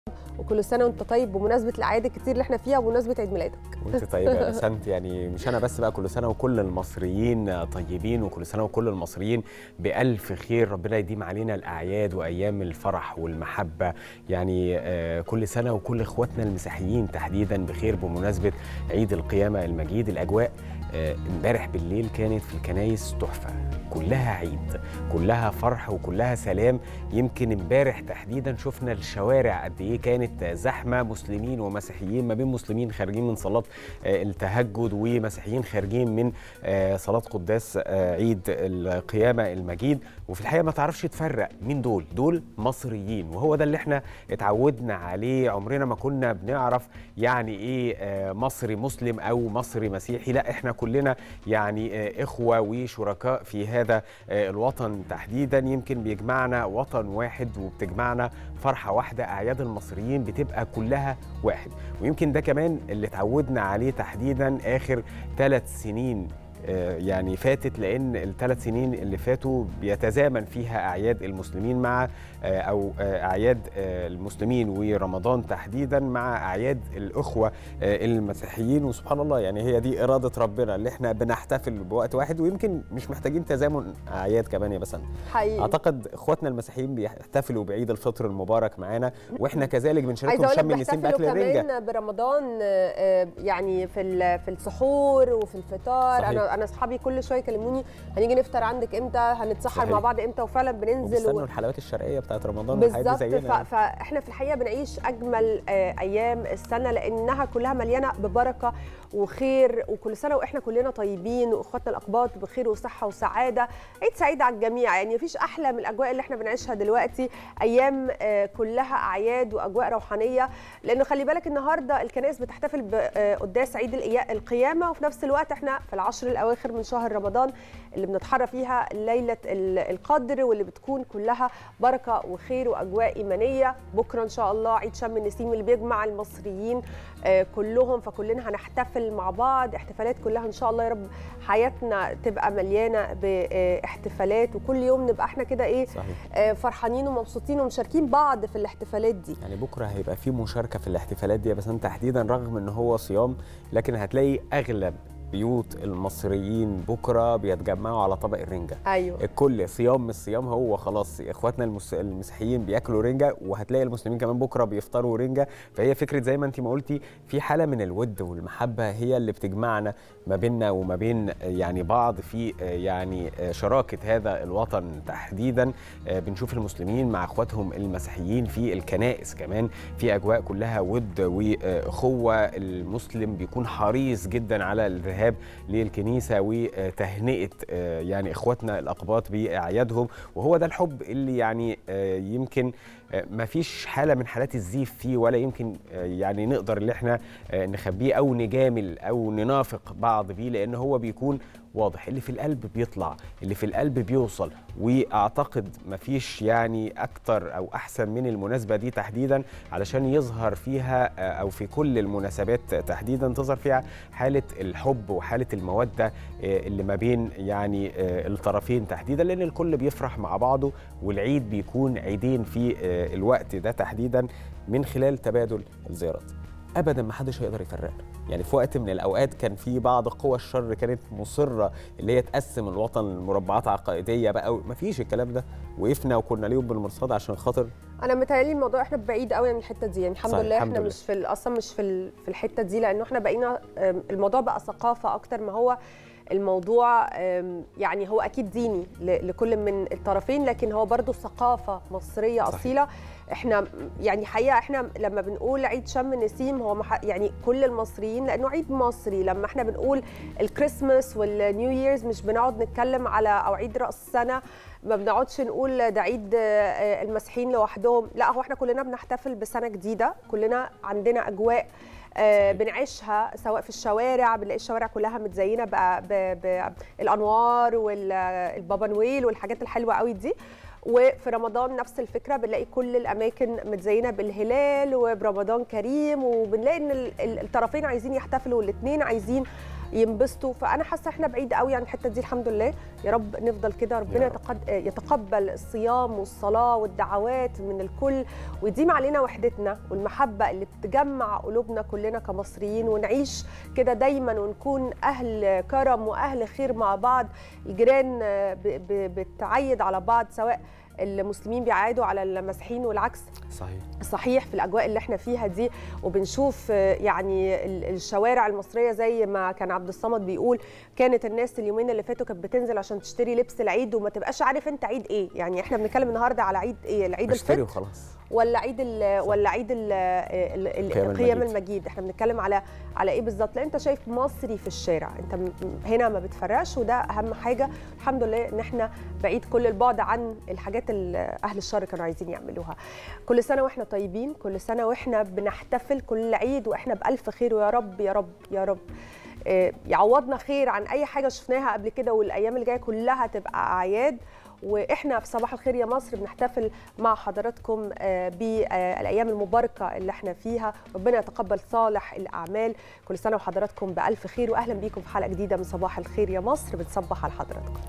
وكل سنه وانت طيب بمناسبه الاعياد الكتير اللي احنا فيها وبمناسبه عيد ميلادك وانت طيبه يا بسنت يعني مش انا بس بقى كل سنه وكل المصريين طيبين وكل سنه وكل المصريين بالف خير ربنا يديم علينا الاعياد وايام الفرح والمحبه يعني آه كل سنه وكل اخواتنا المسيحيين تحديدا بخير بمناسبه عيد القيامه المجيد الاجواء امبارح آه بالليل كانت في الكنايس تحفه كلها عيد كلها فرح وكلها سلام يمكن امبارح تحديدا شفنا الشوارع قد ايه كانت زحمه مسلمين ومسيحيين ما بين مسلمين خارجين من صلاه التهجد ومسيحيين خارجين من صلاه قداس عيد القيامه المجيد وفي الحقيقه ما تعرفش تفرق مين دول دول مصريين وهو ده اللي احنا اتعودنا عليه عمرنا ما كنا بنعرف يعني ايه مصري مسلم او مصري مسيحي لا احنا كلنا يعني اخوه وشركاء في هذا الوطن تحديدا يمكن بيجمعنا وطن واحد وبتجمعنا فرحه واحده اعياد المصريين بتبقى كلها واحد ويمكن ده كمان اللي اتعودنا عليه تحديدا اخر ثلاث سنين يعني فاتت لان الثلاث سنين اللي فاتوا بيتزامن فيها اعياد المسلمين مع او اعياد المسلمين ورمضان تحديدا مع اعياد الاخوه المسيحيين وسبحان الله يعني هي دي اراده ربنا اللي احنا بنحتفل بوقت واحد ويمكن مش محتاجين تزامن اعياد كمان يا بسنت حقيقي اعتقد اخواتنا المسيحيين بيحتفلوا بعيد الفطر المبارك معانا واحنا كذلك بنشاركهم شم النسيم باكل الرنجه كمان برمضان يعني في في السحور وفي الفطار صحيح. انا انا اصحابي كل شويه يكلموني هنيجي نفطر عندك امتى هنتسحر صحيح. مع بعض امتى وفعلا بننزل و... الحلويات الشرقيه بتاعت رمضان بالظبط ف... فاحنا في الحقيقه بنعيش اجمل ايام السنه لانها كلها مليانه ببركه وخير وكل سنه واحنا كلنا طيبين واخواتنا الاقباط بخير وصحه وسعاده عيد سعيد على الجميع يعني مفيش احلى من الاجواء اللي احنا بنعيشها دلوقتي ايام كلها اعياد واجواء روحانيه لانه خلي بالك النهارده الكنائس بتحتفل بقداس عيد القيامه وفي نفس الوقت احنا في العشر الاواخر من شهر رمضان اللي بنتحرى فيها ليله القدر واللي بتكون كلها بركه وخير واجواء ايمانيه بكره ان شاء الله عيد شم النسيم اللي بيجمع المصريين كلهم فكلنا هنحتفل مع بعض احتفالات كلها ان شاء الله يا رب حياتنا تبقى مليانه باحتفالات وكل يوم نبقى احنا كده ايه صحيح. فرحانين ومبسوطين ومشاركين بعض في الاحتفالات دي يعني بكره هيبقى في مشاركه في الاحتفالات دي بس تحديدا رغم ان هو صيام لكن هتلاقي اغلب بيوت المصريين بكره بيتجمعوا على طبق الرنجه ايوه الكل صيام مش صيام هو خلاص اخواتنا المس... المسيحيين بياكلوا رنجه وهتلاقي المسلمين كمان بكره بيفطروا رنجه فهي فكره زي ما انت ما قلتي في حاله من الود والمحبه هي اللي بتجمعنا ما بيننا وما بين يعني بعض في يعني شراكه هذا الوطن تحديدا بنشوف المسلمين مع اخواتهم المسيحيين في الكنائس كمان في اجواء كلها ود واخوه المسلم بيكون حريص جدا على الذهاب الذهاب للكنيسه وتهنئه يعني اخواتنا الاقباط باعيادهم وهو ده الحب اللي يعني يمكن ما فيش حاله من حالات الزيف فيه ولا يمكن يعني نقدر ان احنا نخبيه او نجامل او ننافق بعض بيه لان هو بيكون واضح اللي في القلب بيطلع اللي في القلب بيوصل واعتقد مفيش يعني اكتر او احسن من المناسبه دي تحديدا علشان يظهر فيها او في كل المناسبات تحديدا تظهر فيها حاله الحب وحاله الموده اللي ما بين يعني الطرفين تحديدا لان الكل بيفرح مع بعضه والعيد بيكون عيدين في الوقت ده تحديدا من خلال تبادل الزيارات ابدا ما حدش هيقدر يفرقنا يعني في وقت من الاوقات كان في بعض قوى الشر كانت مصره اللي هي تقسم الوطن لمربعات عقائديه بقى ما فيش الكلام ده وقفنا وكنا ليهم بالمرصاد عشان خاطر انا متهيألي الموضوع احنا بعيد قوي عن الحته دي يعني الحمد لله احنا مش في اصلا مش في في الحته دي لانه احنا بقينا الموضوع بقى ثقافه اكتر ما هو الموضوع يعني هو اكيد ديني لكل من الطرفين لكن هو برضو ثقافه مصريه صحيح. اصيله احنا يعني حقيقه احنا لما بنقول عيد شم النسيم هو يعني كل المصريين لانه عيد مصري لما احنا بنقول الكريسماس والنيو ييرز مش بنقعد نتكلم على او عيد راس السنه ما بنقعدش نقول ده عيد المسيحيين لوحدهم لا هو احنا كلنا بنحتفل بسنه جديده كلنا عندنا اجواء آه بنعيشها سواء في الشوارع بنلاقي الشوارع كلها متزينه بالانوار والبابا نويل والحاجات الحلوه قوي دي وفي رمضان نفس الفكره بنلاقي كل الاماكن متزينه بالهلال وبرمضان كريم وبنلاقي ان الطرفين عايزين يحتفلوا والاثنين عايزين ينبسطوا فانا حاسه احنا بعيد قوي عن الحته دي الحمد لله يا رب نفضل كده ربنا يا رب. يتقد... يتقبل الصيام والصلاه والدعوات من الكل ويديم علينا وحدتنا والمحبه اللي بتجمع قلوبنا كلنا كمصريين ونعيش كده دايما ونكون اهل كرم واهل خير مع بعض الجيران آه، ب... ب... بتعيد على بعض سواء المسلمين بيعايدوا على المسيحيين والعكس صحيح صحيح في الاجواء اللي احنا فيها دي وبنشوف آه، يعني ال- الشوارع المصريه زي ما كان عبد الصمد بيقول كانت الناس اليومين اللي فاتوا كانت بتنزل عشان تشتري لبس العيد وما تبقاش عارف انت عيد ايه يعني احنا بنتكلم النهارده على عيد ايه العيد اشتري الفطر وخلاص ولا عيد ال ولا عيد ال ال- ال- قيام القيام المجيد. المجيد احنا بنتكلم على على ايه بالظبط لان انت شايف مصري في الشارع انت م- هنا ما بتفرقش وده اهم حاجه الحمد لله ان احنا بعيد كل البعد عن الحاجات اللي اهل الشر كانوا عايزين يعملوها كل سنه واحنا طيبين كل سنه واحنا بنحتفل كل عيد واحنا بالف خير ويا رب يا رب يا رب آه، يعوضنا خير عن اي حاجه شفناها قبل كده والايام اللي جايه كلها تبقى اعياد واحنا في صباح الخير يا مصر بنحتفل مع حضراتكم آه، بالايام المباركه اللي احنا فيها ربنا يتقبل صالح الاعمال كل سنه وحضراتكم بالف خير واهلا بيكم في حلقه جديده من صباح الخير يا مصر بنصبح على حضراتكم